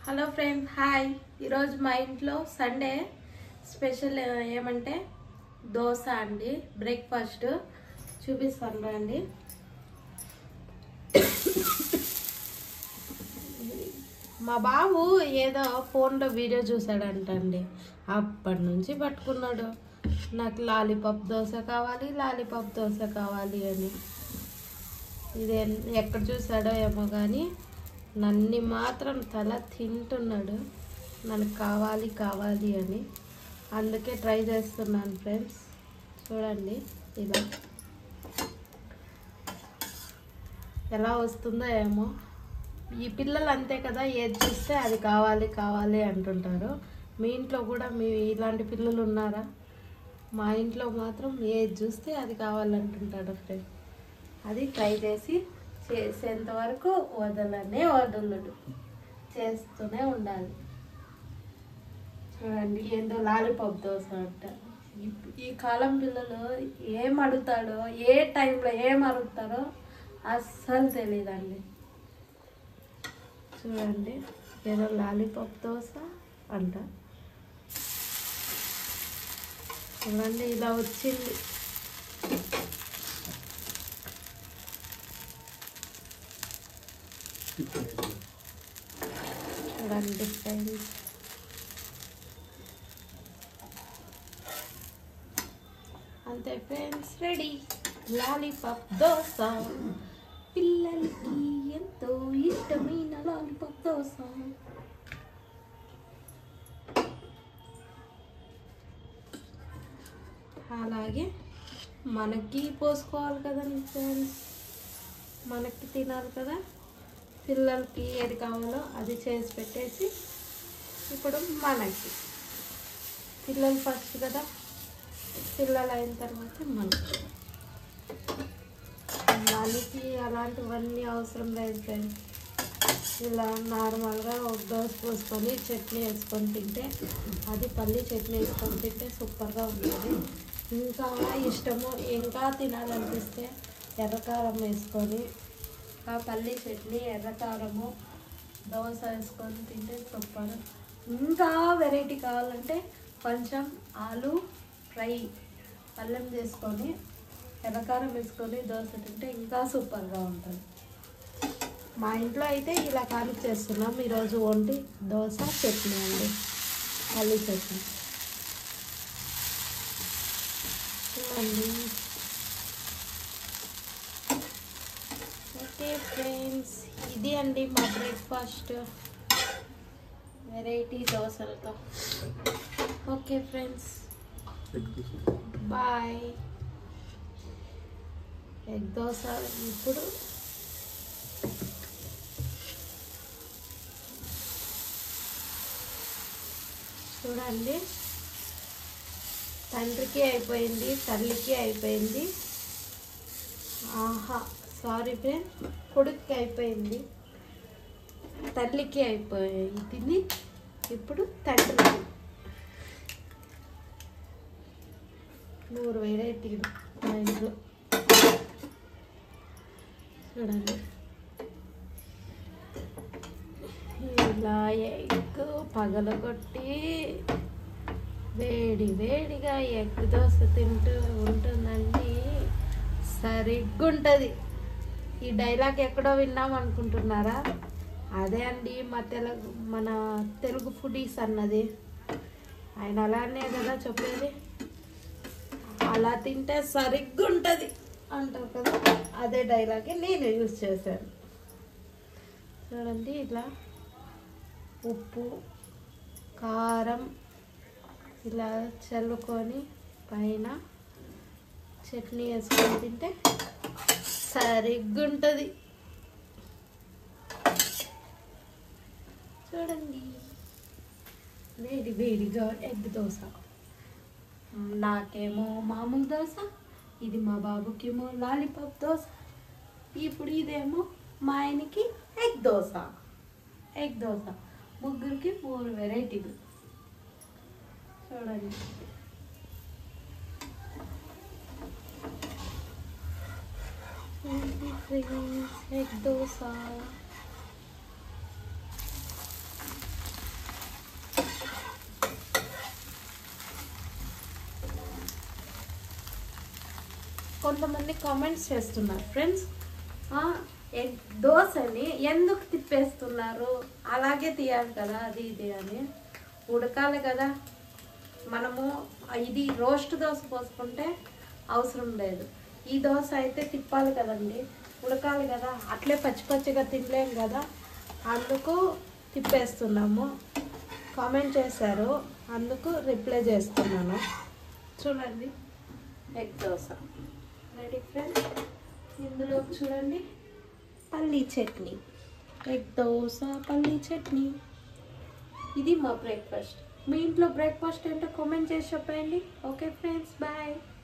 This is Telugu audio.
హలో ఫ్రెండ్ హాయ్ ఈరోజు మా ఇంట్లో సండే స్పెషల్ ఏమంటే దోశ అండి బ్రేక్ఫాస్ట్ చూపిస్తాను రండి మా బాబు ఏదో ఫోన్లో వీడియో చూసాడంటండి అప్పటి నుంచి పట్టుకున్నాడు నాకు లాలీపాప్ దోశ కావాలి లాలీపాప్ దోశ కావాలి అని ఇది ఎన్- ఎక్కడ చూసాడో ఏమో కానీ నన్ను మాత్రం తల తింటున్నాడు నాకు కావాలి కావాలి అని అందుకే ట్రై చేస్తున్నాను ఫ్రెండ్స్ చూడండి ఇలా ఎలా వస్తుందో ఏమో ఈ పిల్లలు అంతే కదా ఏది చూస్తే అది కావాలి కావాలి అంటుంటారు మీ ఇంట్లో కూడా మీ ఇలాంటి పిల్లలు ఉన్నారా మా ఇంట్లో మాత్రం ఏది చూస్తే అది కావాలంటుంటాడు ఫ్రెండ్ అది ట్రై చేసి చేసేంత వరకు వదలనే వదలడు చేస్తూనే ఉండాలి చూడండి ఏందో లాలీపాప్ దోశ అంట ఈ- ఈ కాలం పిల్లలు ఏం అడుగుతాడో ఏ టైంలో ఏం అడుగుతారో అస్సలు తెలియదండి చూడండి ఏదో లాలీపాప్ దోశ అంట చూడండి ఇలా వచ్చింది చూడండి ఫ్రెండ్స్ అంతే ఫ్రెండ్స్ రెడీ లాలీపాప్ దోశ పిల్లలకి ఎంతో ఇష్టమైన లాలీపాప్ దోశ అలాగే మనకి పోసుకోవాలి కదండి ఫ్రెండ్స్ మనకి తినాలి కదా పిల్లలకి ఏది కావాలో అది చేసి పెట్టేసి ఇప్పుడు మనకి పిల్లలు ఫస్ట్ కదా పిల్లలు అయిన తర్వాత మనకి మనకి అలాంటివన్నీ అవసరం లేదు ఫ్రెండ్స్ ఇలా నార్మల్గా ఒక దోశ పోసుకొని చట్నీ వేసుకొని తింటే అది పల్లి చట్నీ వేసుకొని తింటే సూపర్గా ఉంటుంది ఇంకా ఇష్టము ఇంకా తినాలనిపిస్తే ఎర్రకారం వేసుకొని ఆ పల్లి చట్నీ ఎర్రకారము దోశ వేసుకొని తింటే సూపర్ ఇంకా వెరైటీ కావాలంటే కొంచెం ఆలు ఫ్రై అల్లం చేసుకొని ఎర్రకారం వేసుకొని దోశ తింటే ఇంకా సూపర్గా ఉంటుంది మా ఇంట్లో అయితే ఇలా కాలి చేస్తున్నాం ఈరోజు వండి దోశ చట్నీ అండి పల్లి చట్నీ చూడండి ఓకే ఫ్రెండ్స్ ఇది అండి మా బ్రేక్ఫాస్ట్ వెరైటీ దోశలతో okay friends bye egg dosa ఇప్పుడు చూడండి తండ్రికి అయిపోయింది తల్లికి అయిపోయింది ఆహా సారీ ఫ్రెండ్ కొడుక్కి అయిపోయింది తల్లికి అయిపోయింది ఇప్పుడు తండ్రికి నూరు వెరైటీలు మా ఇంట్లో చూడండి ఇలా ఎగ్ పగలగొట్టి వేడి వేడిగా ఎగ్ దోశ తింటూ ఉంటుందండి సరిగ్గా ఉంటుంది ఈ డైలాగ్ ఎక్కడో విన్నాం అనుకుంటున్నారా అదే అండి మా తెలుగు మన తెలుగు ఫుడీస్ అన్నది ఆయన అలానే కదా చెప్పేది అలా తింటే సరిగ్గా ఉంటుంది అంటారు కదా అదే డైలాగే నేను యూజ్ చేశాను చూడండి ఇట్లా ఉప్పు కారం ఇలా చల్లుకొని పైన చట్నీ వేసుకొని తింటే సరిగ్గా ఉంటుంది చూడండి వేడి వేడిగా ఎగ్ దోశ నాకేమో మామూలు దోశ ఇది మా బాబుకేమో లాలీపాప్ దోశ ఇప్పుడు ఇదేమో మా ఆయనకి ఎగ్ దోశ ఎగ్ దోశ ముగ్గురికి మూడు వెరైటీలు చూడండి ఎగ్ దోశ కొంతమంది కామెంట్స్ చేస్తున్నారు ఫ్రెండ్స్ ఎగ్ దోశని ఎందుకు తిప్పేస్తున్నారు అలాగే తీయాలి కదా అది ఇది అని ఉడకాలి కదా మనము ఇది రోస్ట్ దోశ పోసుకుంటే అవసరం లేదు ఈ దోశ అయితే తిప్పాలి కదండి ఉడకాలి కదా అట్లే పచ్చి పచ్చిగా తినలేం కదా అందుకు తిప్పేస్తున్నాము కామెంట్ చేశారు అందుకు రిప్లై చేస్తున్నాను చూడండి ఎగ్ దోశ రెడీ ఫ్రెండ్స్ ఇందులో చూడండి పల్లీ చట్నీ ఎగ్ దోశ పల్లీ చట్నీ ఇది మా బ్రేక్ఫాస్ట్ మీ ఇంట్లో బ్రేక్ఫాస్ట్ ఏంటో కామెంట్ చేసి చెప్పండి ఓకే ఫ్రెండ్స్ బాయ్